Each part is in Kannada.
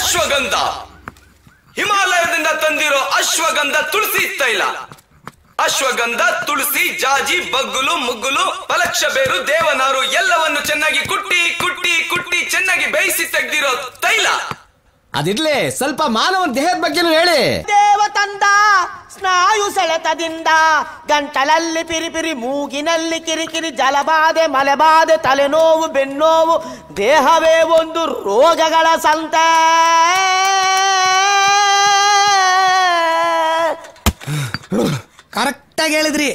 ಅಶ್ವಗಂಧ ಹಿಮಾಲಯದಿಂದ ತಂದಿರೋ ಅಶ್ವಗಂಧ ತುಳಸಿ ತೈಲ ಅಶ್ವಗಂಧ ತುಳಸಿ ಜಾಜಿ ಬಗ್ಗುಲು ಮುಗ್ಗುಲು ಪಲಕ್ಷ ಬೇರು ದೇವನಾರು ಎಲ್ಲವನ್ನು ಚೆನ್ನಾಗಿ ಕುಟ್ಟಿ ಕುಟ್ಟಿ ಕುಟ್ಟಿ ಚೆನ್ನಾಗಿ ಬೇಯಿಸಿ ತೆಗ್ದಿರೋ ತೈಲ ಅದಿರ್ಲಿ ಸ್ವಲ್ಪ ಮಾನವನ ದೇಹದ ಬಗ್ಗೆನೂ ಹೇಳಿ ದೇವ ತಂದ ಸ್ನಾಯು ಸೆಳೆತದಿಂದ ಗಂಟಲಲ್ಲಿ ಪಿರಿಪಿರಿ ಮೂಗಿನಲ್ಲಿ ಕಿರಿಕಿರಿ ಜಲಬಾಧೆ ಮಲೆಬಾಧೆ ತಲೆನೋವು ಬೆನ್ನೋವು ದೇಹವೇ ಒಂದು ರೋಗಗಳ ಸಂತೆ ಕರೆಕ್ಟಾಗಿ ಹೇಳಿದ್ರಿ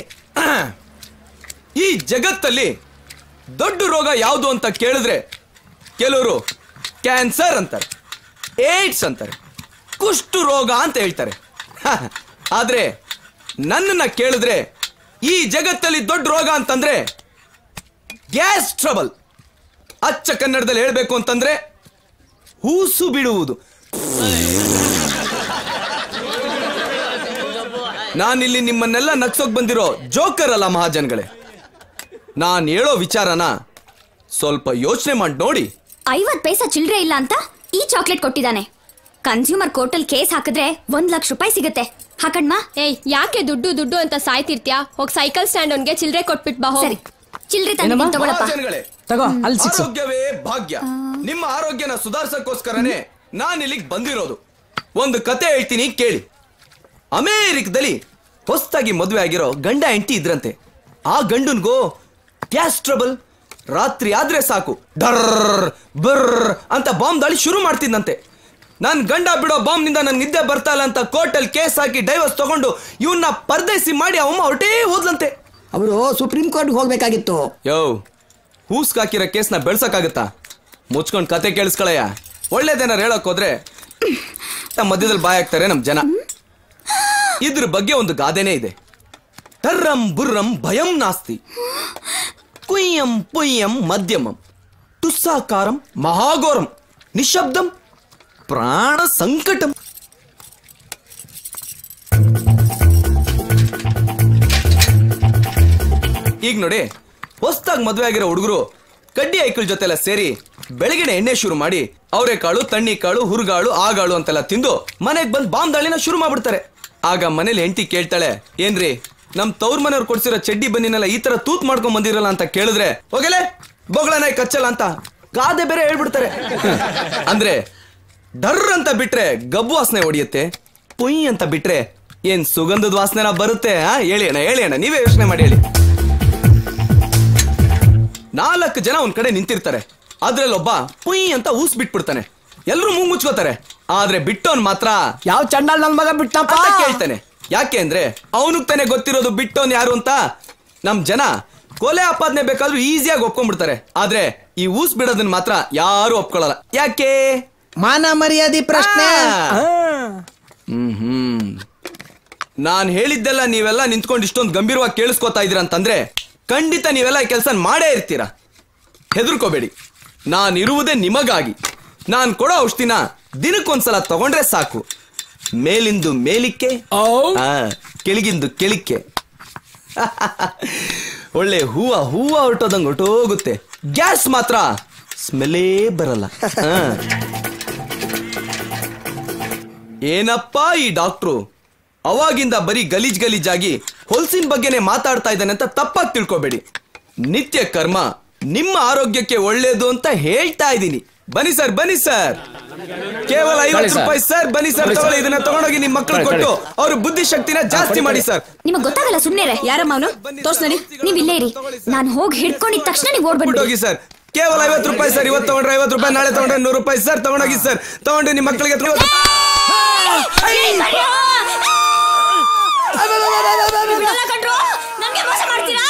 ಈ ಜಗತ್ತಲ್ಲಿ ದೊಡ್ಡ ರೋಗ ಯಾವುದು ಅಂತ ಕೇಳಿದ್ರೆ ಕೆಲವರು ಕ್ಯಾನ್ಸರ್ ಅಂತಾರೆ ಏಡ್ಸ್ ಅಂತಾರೆ ಕುಷ್ಠು ರೋಗ ಅಂತ ಹೇಳ್ತಾರೆ ಆದ್ರೆ ನನ್ನನ್ನ ಕೇಳಿದ್ರೆ ಈ ಜಗತ್ತಲ್ಲಿ ದೊಡ್ಡ ರೋಗ ಅಂತಂದ್ರೆ ಗ್ಯಾಸ್ ಟ್ರಬಲ್ ಅಚ್ಚ ಕನ್ನಡದಲ್ಲಿ ಹೇಳ್ಬೇಕು ಅಂತಂದ್ರೆ ಹೂಸು ಬಿಡುವುದು ನಾನಿಲ್ಲಿ ನಿಮ್ಮನ್ನೆಲ್ಲ ನಗ್ಸೋಕ್ ಬಂದಿರೋ ಜೋಕರ್ ಅಲ್ಲ ಮಹಾಜನ್ಗಳೇ ನಾನ್ ಹೇಳೋ ವಿಚಾರನ ಸ್ವಲ್ಪ ಯೋಚನೆ ಮಾಡಿ ನೋಡಿ ಐವತ್ ಪೈಸಾ ಚಿಲ್ಲರೆ ಇಲ್ಲ ಅಂತ ಈ ಚಾಕ್ಲೇಟ್ ಕೊಟ್ಟಿದ್ದಾನೆ ಕನ್ಸ್ಯೂಮರ್ ಕೋರ್ಟಲ್ ಕೇಸ್ ಹಾಕಿದ್ರೆ ಒಂದ್ ಲಕ್ಷ ರೂಪಾಯಿ ಸಿಗುತ್ತೆ ಹಾಕಣ್ಮಾ ಏಯ್ ಯಾಕೆ ದುಡ್ಡು ದುಡ್ಡು ಅಂತ ಸಾಯ್ತಿರ್ತ್ಯಾ ಹೋಗ್ ಸೈಕಲ್ ಸ್ಟ್ಯಾಂಡ್ ಅವ್ನ್ಗೆ ಚಿಲ್ರೆ ಕೊಟ್ಬಿಟ್ ಬಾ ಹೋಗ್ ಸರಿ ಚಿಲ್ಲರೆ ತಂದು ತಗೊಳಪ್ಪ ಮಹಾಜನ್ಗಳೇ ತಗೋ ಅಲ್ಲಿ ಸಿಕ್ಸು ಆರೋಗ್ಯವೇ ಭಾಗ್ಯ ನಿಮ್ಮ ಆರೋಗ್ಯನ ಸುಧಾರಿಸಕ್ಕೋಸ್ಕರನೇ ನಾನು ಇಲ್ಲಿಗೆ ಬಂದಿರೋದು ಒಂದು ಕತೆ ಹೇಳ್ತೀನಿ ಕೇಳಿ ಅಮೇರಿಕದಲ್ಲಿ ಹೊಸದಾಗಿ ಮದುವೆ ಆಗಿರೋ ಗಂಡ ಹೆಂಡತಿ ಇದ್ರಂತೆ ಆ ಗಂಡನ್ಗೋ ಗ್ಯಾಸ್ ಟ್ರಬಲ್ ರಾತ್ರಿ ಆದ್ರೆ ಸಾಕು ಡರ್ ಬರ್ರ್ ಅಂತ ಬಾಂಬ್ ದಾಳಿ ಶುರು ಮಾಡ್ತಿದ್ದಂತೆ ನನ್ ಗಂಡ ಬಿಡೋ ಬಾಂಬ್ನಿಂದ ನನ್ ನಿದ್ದೆ ಬರ್ತಾ ಇಲ್ಲ ಅಂತ ಕೋರ್ಟಲ್ಲಿ ಕೇಸ್ ಹಾಕಿ ಡೈವರ್ಸ್ ತಗೊಂಡು ಇವನ್ನ ಪರ್ದೇಸಿ ಮಾಡಿ ಅವಮ್ಮ ಹೊರಟೇ ಹೋದ್ಲಂತೆ ಅವರು ಸುಪ್ರೀಂ ಕೋರ್ಟ್ಗೆ ಹೋಗ್ಬೇಕಾಗಿತ್ತು ಯೋ ಹೂಸ್ಕ್ ಹಾಕಿರೋ ಕೇಸ್ನ ಬೆಳ್ಸಕ್ಕಾಗತ್ತಾ ಮುಚ್ಕೊಂಡ್ ಕತೆ ಕೇಳಿಸ್ಕೊಳಯ್ಯ ಒಳ್ಳೇದೇನಾರು ಹೇಳಕ್ ಹೋದ್ರೆ ತಮ್ಮ ಮಧ್ಯದಲ್ಲಿ ಬಾಯ್ ಹಾಕ್ತಾರೆ ನಮ್ ಜನ ಇದ್ರ ಬಗ್ಗೆ ಒಂದು ಗಾದೆನೇ ಇದೆ ಟರ್ರಂ ಬುರ್ರಂ ಭಯಂ ನಾಸ್ತಿ ಕುಯ್ಯಂ ಪುಯ್ಯಂ ಮಧ್ಯಮಂ ತುಸ್ಸಾಕಾರಂ ಮಹಾಘೋರಂ ನಿಶಬ್ದಂ ಪ್ರಾಣ ಸಂಕಟಂ ಈಗ ನೋಡಿ ಹೊಸ್ದಾಗಿ ಮದುವೆ ಆಗಿರೋ ಹುಡುಗರು ಕಡ್ಡಿ ಐಕಲ್ ಜೊತೆಲ್ಲ ಸೇರಿ ಬೆಳಗಿನ ಎಣ್ಣೆ ಶುರು ಮಾಡಿ ಅವರೆಕಾಳು ತಣ್ಣಿ ಕಾಳು ಹುರುಗಾಳು ಆಗಾಳು ಅಂತೆಲ್ಲ ತಿಂದು ಮನೆಗ್ ಬಂದ್ ಬಾಂಬ್ ದಾಳಿನ ಶುರು ಮಾಡ್ಬಿಡ್ತಾರೆ ಆಗ ಮನೇಲಿ ಹೆಂಡತಿ ಕೇಳ್ತಾಳೆ ಏನ್ರಿ ನಮ್ ತವ್ರ ಮನೆಯವ್ರು ಕೊಡ್ಸಿರೋ ಚಡ್ಡಿ ಬನ್ನಿನೆಲ್ಲ ಈ ತರ ತೂತ್ ಮಾಡ್ಕೊಂಡ್ ಬಂದಿರಲ್ಲ ಅಂತ ಕೇಳಿದ್ರೆ ಹೋಗಲೆ ಬೊಗಳನ ಕಚ್ಚಲ್ಲ ಅಂತ ಗಾದೆ ಬೇರೆ ಹೇಳ್ಬಿಡ್ತಾರೆ ಅಂದ್ರೆ ಡರ್ ಅಂತ ಬಿಟ್ರೆ ಗಬ್ಬು ವಾಸನೆ ಹೊಡಿಯುತ್ತೆ ಪುಯ್ ಅಂತ ಬಿಟ್ರೆ ಏನ್ ಸುಗಂಧದ ವಾಸನೆನ ಬರುತ್ತೆ ಆ ಹೇಳಿ ಅಣ್ಣ ಹೇಳಿ ಅಣ್ಣ ನೀವೇ ಯೋಚನೆ ಮಾಡಿ ಹೇಳಿ ನಾಲ್ಕು ಜನ ಒಂದ್ ಕಡೆ ನಿಂತಿರ್ತಾರೆ ಅದ್ರಲ್ಲಿ ಒಬ್ಬ ಪುಯ್ ಅಂತ ಊಸ್ ಬಿಟ್ಬಿಡ್ತಾನೆ ಎಲ್ರು ಮೂಗ್ ಮುಚ್ಕೋತಾರೆ ಆದ್ರೆ ಬಿಟ್ಟೋನ್ ಮಾತ್ರ ಯಾವ ಚಂಡಾಲ್ ನನ್ ಮಗ ಬಿಟ್ಟಪ್ಪ ಅಂತ ಕೇಳ್ತಾನೆ ಯಾಕೆ ಅಂದ್ರೆ ಅವನಿಗೆ ತಾನೇ ಗೊತ್ತಿರೋದು ಬಿಟ್ಟೋನ್ ಯಾರು ಅಂತ ನಮ್ ಜನ ಕೊಲೆ ಆಪಾದನೆ ಬೇಕಾದ್ರೂ ಈಸಿಯಾಗಿ ಒಪ್ಕೊಂಡ್ಬಿಡ್ತಾರೆ ಆದ್ರೆ ಈ ಊಸ್ ಬಿಡೋದನ್ನ ಮಾತ್ರ ಯಾರು ಒಪ್ಕೊಳ್ಳಲ್ಲ ಯಾಕೆ ಮಾನ ಮರ್ಯಾದೆ ಪ್ರಶ್ನೆ ಆ. ಹ್ಮ್ ಹ್ಮ್ ನಾನ್ ಹೇಳಿದ್ದೆಲ್ಲ ನೀವೆಲ್ಲ ನಿಂತ್ಕೊಂಡು ಇಷ್ಟೊಂದು ಗಂಭೀರವಾಗಿ ಕೇಳಿಸ್ಕೊತಾ ಇದೀರ ಅಂತಂದ್ರೆ ಖಂಡಿತ ನೀವೆಲ್ಲ ಈ ಕೆಲಸ ಮಾಡೇ ಇರ್ತೀರಾ ಹೆದರ್ಕೋಬೇಡಿ ನಾನಿರುವುದೇ ನಿಮಗಾಗಿ ನಾನ್ ಕೊಡೋ ಔಷಧಿನ ದಿನಕ್ಕೊಂದ್ಸಲ ತಗೊಂಡ್ರೆ ಸಾಕು ಮೇಲಿಂದು ಮೇಲಿಕ್ಕೆ ಆ, ಕೆಳಗಿಂದು ಕೆಳಿಕ್ಕೆ ಒಳ್ಳೆ ಹೂವ ಹೂವ ಹೊರಟೋದಂಗ್ ಹೊರಟೋಗುತ್ತೆ ಗ್ಯಾಸ್ ಮಾತ್ರ ಸ್ಮೆಲ್ಲೇ ಬರಲ್ಲ ಆ. ಏನಪ್ಪಾ ಈ ಡಾಕ್ಟ್ರು ಅವಾಗಿಂದ ಬರೀ ಗಲೀಜ್ ಗಲೀಜಾಗಿ ಹೊಲ್ಸಿನ ಬಗ್ಗೆನೆ ಮಾತಾಡ್ತಾ ಇದ್ದಾನೆ ಅಂತ ತಪ್ಪಾಗಿ ತಿಳ್ಕೊಬೇಡಿ ನಿತ್ಯ ಕರ್ಮ ನಿಮ್ಮ ಆರೋಗ್ಯಕ್ಕೆ ಒಳ್ಳೇದು ಅಂತ ಹೇಳ್ತಾ ಇದ್ದೀನಿ ಬನ್ನಿ ಸರ್ ಬನ್ನಿ ಸರ್ ಕೇವಲ ಐವತ್ತು ರೂಪಾಯಿ ಸರ್ ಬನ್ನಿ ಸರ್ ತಗೊಳ್ಳಿ ಇದನ್ನ ತಗೊಂಡೋಗಿ ನಿಮ್ ಮಕ್ಕಳು ಕೊಟ್ಟು ಅವ್ರ ಬುದ್ಧಿಶಕ್ತಿನ ಜಾಸ್ತಿ ಮಾಡಿ ಸರ್ ನಿಮಗ್ ಗೊತ್ತಾಗಲ್ಲ ಸುಮ್ನೆ ಯಾರಮ್ಮ ಅವನು ತೋರ್ಸ್ ನೋಡಿ ನೀವ್ ಇಲ್ಲೇ ಇರಿ ನಾನ್ ಹೋಗಿ ಹಿಡ್ಕೊಂಡಿದ ತಕ್ಷಣ ನೀವ್ ಓಡ್ಬಂದ್ಬಿಡಿ ಹೋಗಿ ಸರ್ ಕೇವಲ ಐವತ್ತು ರೂಪಾಯಿ ಸರ್ ಇವತ್ತು ತಗೊಂಡ್ರೆ ಐವತ್ತು ರೂಪಾಯಿ ನಾಳೆ ತಗೊಂಡ್ರೆ ನೂರು ರೂಪಾಯಿ ಸರ್ ತಗೊಂಡೋಗಿ ಸರ್ ತಗೊಂಡು ನಿಮ್ಮ ಮಕ್ಕಳಿಗೆ ತಗೊಂಡು- ಬಿಡಲ್ಲ ಕಣ್ರೋ, ನಮ್ಗೆ ಮೋಸ ಮಾಡ್ತೀರಾ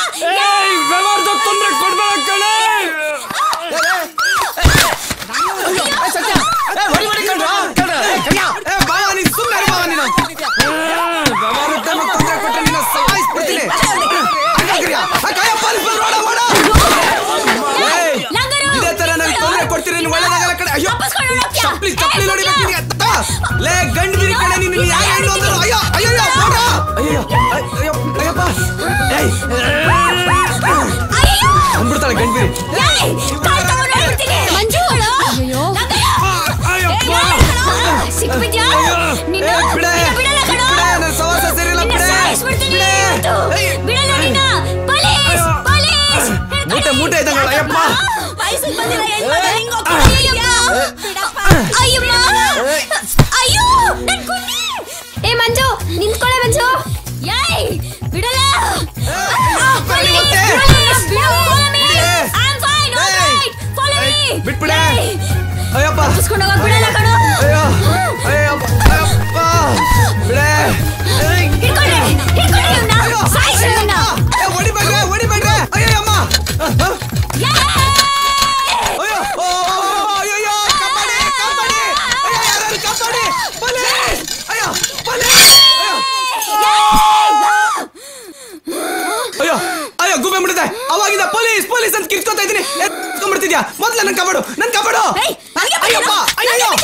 ಏ, ಬಾವ, ನೀನ್ ಸುಮ್ನೆ ಇರು ಬಾವ ನೀನು. ಏ, ಬಾವ, ಮತ್ತೆ ಮತ್ತೆ ತೊಂದ್ರೆ ಕೊಟ್ಟು ನಿನ್ನ ಸಾಯಿಸ್ಬಿಡ್ತೀನಿ. ಹಂಗಾಗ್ರಿಯಾ? ಆ, ಕಾಯಪ್ಪ, ಅಲ್ಲಿ ಬಂದ್ರು, ಓಡ, ಓಡ. ಏಯ್, ಲಂಗರು! ಇದೇ ತರ ನನಗೆ ತೊಂದ್ರೆ ಕೊಡ್ತೀರಿ ನೀನು ಒಳ್ಳೆದಾಗಲ್ಲ ಕಡೆ ಅಯ್ಯೋ ತಪ್ಪಿಸ್ಕೊಂಡು ಹೋಗ್ತ್ಯಾ? ಚಪ್ಲಿ ಚಪ್ಲಿ ಏ, ನೋಡಿ ಹೋಗ್ತ್ಯಾ? ನಿನಗೆ ತತ್ತ. ಲೇ ಗಂಡಗಿರಿ ಕಡೆ ನೀನು ನೀನು ಯಾರು ಹೆಣ್ಣು ಅಂದ್ರು? ಅಯ್ಯೋ ಅಯ್ಯೋ ಅಯ್ಯೋ ಓಡ. ಅಯ್ಯೋ ಅಯ್ಯೋ ಅಯ್ಯಪ್ಪ ಏಯ್ ಅಯ್ಯೋ! ಅಂದ್ಬಿಡ್ತಾಳೆ ಗಂಡಗಿರಿ ಏಯ್, ಕಾಲ್ ತಗೊಂಡು ಹೋಗ್ಬಿಡ್ತೀನಿ. ಮಂಜು! ಅಯ್ಯೋ. ಲಂಗಯ್ಯ! ಅಯ್ಯಪ್ಪ ಏ, ನಿನ್ನ ಏ, ಬಿಡೆ. ನಿನ್ನ ಬಿಡಲ್ಲ ಕಣೋ. ಬಿಡೆ, ನನ್ ಸಹವಾಸ ಸರಿಯಿಲ್ಲ, ನಿನ್ನ ಬಿಡೆ. ಸಾಯಿಸ್ಬಿಡ್ತೀನಿ ಬಿಡೆ. ಇವತ್ತು. ಏಯ್. ಬಿಡಲ್ಲ ನಿನ್ನ. ಪೊಲೀಸ್, ಅಯ್ಯೋ. ಪೊಲೀಸ್. ಮೂಟೆ, ಮೂಟೆ ಇದ್ದಂಗಲ್ಲ, ಅಯ್ಯಪ್ಪ. ವಯಸ್ಸಿಗೆ ಬಂದಿರೋ ಹೆಣ್ಮಗ ಹೆಂಗ್ ಹೋಗ್ತಾನೆ? ಅಯ್ಯಮ್ಮ. ಅಯ್ಯಮ್ಮ. ಅಯ್ಯೋ ನನ್ ಕುಂಡಿ. ಏ ಮಂಜು ನಿಂತ್ಕೊಳ್ಳೆ ಮಂಜು ಏಯ್, ಬಿಡಲ್ಲ. ಬನ್ನಿ ಪೊಲೀಸ್, ಮತ್ತೆ. Police, follow me. ಏ. I'm fine, all ಏಯ್. right. Follow me. ಏಯ್, ಬಿಟ್ಬಿಡೆ. ಏಯ್. ಅಯ್ಯಪ್ಪ ತಪ್ಪಿಸ್ಕೊಂಡು ಹೋಗಕ್ ಬಿಡಲ್ಲ ಕಣೋ. ಅಯ್ಯೋ ಅಯ್ಯಪ್ಪ ಅಯ್ಯಪ್ಪ ಬಿಡೆ ಏಯ್. ಹಿಡ್ಕೊಳ್ರಿ, ಹಿಡ್ಕೊಳ್ರಿ ಇವ್ನ. ಅಯ್ಯೋ. ಸಾಯ್ಸ್ರಿ ಇವ್ನ. ಏ, ಹೊಡಿಬೇಡ್ರೆ ಹೊಡಿಬೇಡ್ರೆ ಅಯ್ಯೋ ಅಮ್ಮ ಅಯ್ಯೋ ಓ, ಅಯ್ಯಯ್ಯೋ, ಕಾಪಾಡಿ, ಕಾಪಾಡಿ. ಅಯ್ಯೋ, ಯಾರಾದ್ರು ಕಾಪಾಡಿ. ಪೊಲೀಸ್! ಅಯ್ಯೋ, ಪೊಲೀಸ್! ಅಯ್ಯೋ ಅಯ್ಯೋ ಗುಬ್ಬೆ ಮುಡಿದೆ ಅವಾಗಿಂದ ಪೊಲೀಸ್ ಪೊಲೀಸ್ ಅಂತ ಕಿರ್ಚ್ಕೊತಾ ಇದ್ದೀನಿ ಎತ್ಕೊಂಡ್ಬಿಡ್ತಿದ್ಯಾ ಮೊದ್ಲ ನನ್ ಕಾಪಾಡು ನನ್ ಕಾಪಾಡು ಏಯ್, ನನಗೆ ಅಯ್ಯಪ್ಪ ಅಯ್ಯಯ್ಯೋ